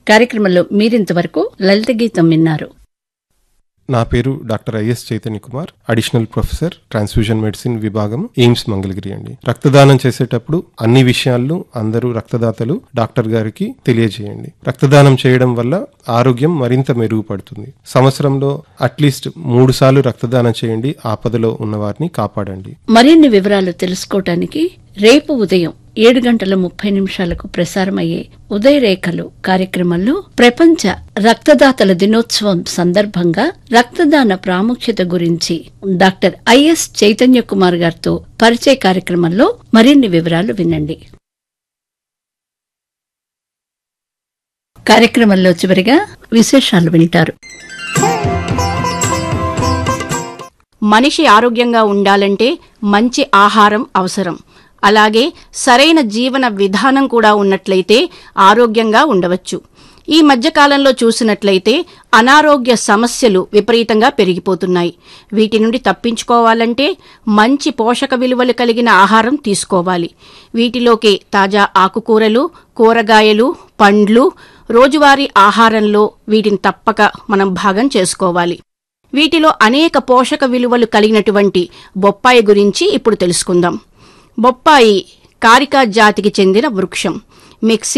కార్యక్రమంలో మీరింతవరకు లలిత గీతం విన్నారు నా పేరు doctor I S Chaitanya Kumar additional professor transfusion medicine విభాగం ఎయిమ్స్ మంగళగిరి అండి రక్తదానం చేసేటప్పుడు అన్ని విషయాలను అందరూ రక్తదాతలు డాక్టర్ గారికి తెలియజేయండి రక్తదానం చేయడం వల్ల ఆరోగ్యం మరింత మెరుగుపడుతుంది సంవత్సరంలో అట్లీస్ట్ మూడు సార్లు రక్తదానం చేయండి ఆపదలో ఉన్న వారిని కాపాడండి మరిన్ని వివరాలు తెలుసుకోవటానికి రేపు ఉదయం ఏడు గంటల ముప్పై నిమిషాలకు ప్రసారమయ్యే ఉదయరేఖలు కార్యక్రమంలో ప్రపంచ రక్తదాతల దినోత్సవం సందర్భంగా రక్తదాన ప్రాముఖ్యత గురించి డాక్టర్ ఐఎస్ చైతన్య కుమార్ గారితో పరిచయ కార్యక్రమంలో మరిన్ని వివరాలు వినండి కార్యక్రమంలో చివరిగా విశేషాలు వింటారు మనిషి ఆరోగ్యంగా ఉండాలంటే మంచి ఆహారం అవసరం అలాగే సరైన జీవన విధానం కూడా ఉన్నట్లయితే ఆరోగ్యంగా ఉండవచ్చు ఈ మధ్యకాలంలో చూసినట్లయితే అనారోగ్య సమస్యలు విపరీతంగా పెరిగిపోతున్నాయి వీటి నుండి తప్పించుకోవాలంటే మంచి పోషక విలువలు కలిగిన ఆహారం తీసుకోవాలి వీటిలోకి తాజా ఆకుకూరలు కూరగాయలు పండ్లు రోజువారీ ఆహారంలో వీటిని తప్పక మనం భాగం చేసుకోవాలి వీటిలో అనేక పోషక విలువలు కలిగినటువంటి బొప్పాయి గురించి ఇప్పుడు తెలుసుకుందాం బొప్పాయి కారికా జాతికి చెందిన వృక్షం మెక్సి